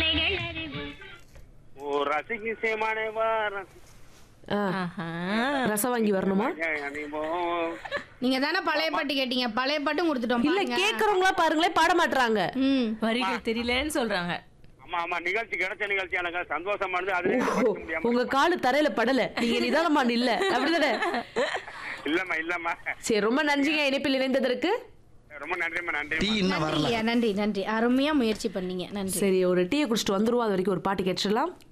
கலைகள் அறிவோம் ஓ ரசிக்கு சேமானேவா ஆ, ஆஹா. ரசம் வாங்கி வரணுமா அணிவோம் நீங்க தானே பழைய பாட்டு கேட்டீங்க பழைய பாட்டும் கொடுத்துட்டோம் இல்ல பாருங்க. கேக்குறவங்களா பாருங்களேன் பாட மாட்றாங்க ம் வரிகள் தெரியலன்னு சொல்றாங்க ஆமா ஆமா நிகழ்ச்சி கிடைச்ச நிகழ்ச்சி எனக்கு சந்தோஷமானது அதுல ஓ, படிக்க முடியாம உங்க காலு தரையில படல நீங்க நிதானமா இல்ல அப்படிதானே இல்லம்மா இல்லம்மா சரி ரொம்ப நன்றிங்க இணைப்பில் இணைந்ததற்கு ரொம்ப நன்றிம்மா நன்றி டீ இன்னும் வரல நன்றி நன்றி நன்றி அருமையா முயற்சி பண்ணீங்க நன்றி சரி ஒரு டீயை குடிச்சிட்டு வந்துருவோம் அது வரைக்கும் ஒரு பாட்டு கேட்டுடலாம்